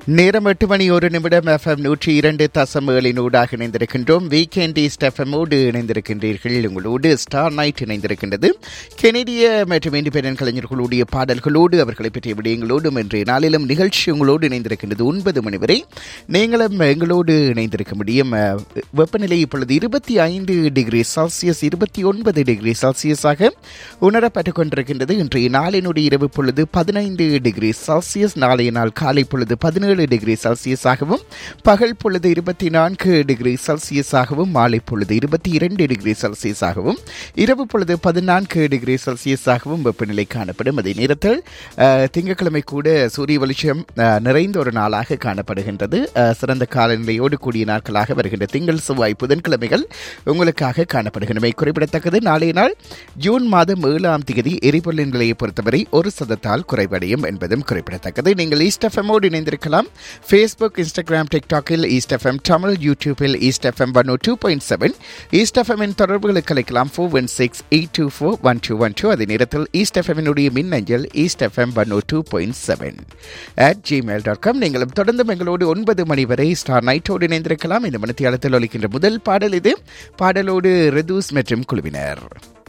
நேரம் எட்டு மணி ஒரு நிமிடம் எஃப்எம் நூற்றி இரண்டு தசம் ஏழினூடாக இணைந்திருக்கின்றோம் வீக்கெண்ட் ஈஸ்ட் எஃப்எம்மோடு இணைந்திருக்கின்றீர்கள் உங்களோடு ஸ்டார் நைட் இணைந்திருக்கின்றது கெனடிய மற்றும் இண்டிபெண்டன்ட் கலைஞர்களுடைய பாடல்களோடு அவர்களை பற்றிய விடயங்களோடும் இன்றைய நாளிலும் நிகழ்ச்சி உங்களோடு இணைந்திருக்கின்றது ஒன்பது மணி வரை நீங்களும் எங்களோடு இணைந்திருக்க முடியும் அஹ், வெப்பநிலை இப்பொழுது இருபத்தி ஐந்து டிகிரி செல்சியஸ் இருபத்தி ஒன்பது டிகிரி செல்சியஸாக உணரப்பட்டுக் கொண்டிருக்கின்றது இன்றைய நாளினுடைய இரவு பொழுது பதினைந்து டிகிரி செல்சியஸ் நாளைய நாள் காலை பொழுது பதினேழு டிகிரி செல்சியஸாகவும் பகல் பொழுது இருபத்தி நான்கு டிகிரி செல்சியஸாகவும் மாலை பொழுது இருபத்தி இரண்டு டிகிரி செல்சியஸாகவும் இரவு பொழுது பதினான்கு டிகிரி செல்சியஸாகவும் வெப்பநிலை காணப்படும் அதே நேரத்தில் அஹ், திங்கட்கிழமை கூட சூரிய வெளிச்சம் அஹ், நிறைந்த ஒரு நாளாக காணப்படுகின்றது அஹ், சிறந்த காலநிலையோடு கூடிய நாட்களாக வருகின்ற திங்கள் செவ்வாய் புதன்கிழமைகள் உங்களுக்காக காணப்படுகின்றமை குறிப்பிடத்தக்கது நாளைய நாள் ஜூன் மாதம் ஏழாம் தேதி எரிபொருளின் விலையை பொறுத்தவரை ஒரு சதத்தால் குறைவடையும் என்பதும் குறிப்பிடத்தக்கது நீங்கள் ஈஸ்ட் எஃப்எம்மோடு இணைந்திருக்கலாம் ஃபேஸ்புக் இன்ஸ்டாகிராம் டிக்டாக்கில் ஈஸ்ட் எஃப்எம் தமிழ் யூடியூபில் east FM one two point seven east எஃப்எம்மின் தொடர்புகளுக்கு அழைக்கலாம் four one six eight two four one two one two அதே நேரத்தில் ஈஸ்ட் எஃப்எம்மினுடைய மின்னஞ்சல் east FM one two point seven at Gmail dot com நீங்களும் தொடர்ந்து எங்களோடு ஒன்பது மணி வரை ஸ்டார் நைட்டோடு இணைந்திருக்கலாம் இந்த மணித்தியாலத்தில் ஒலிக்கின்ற முதல் பாடல் இது பாடலோடு ரெதூஸ் மற்றும் குழுவினர்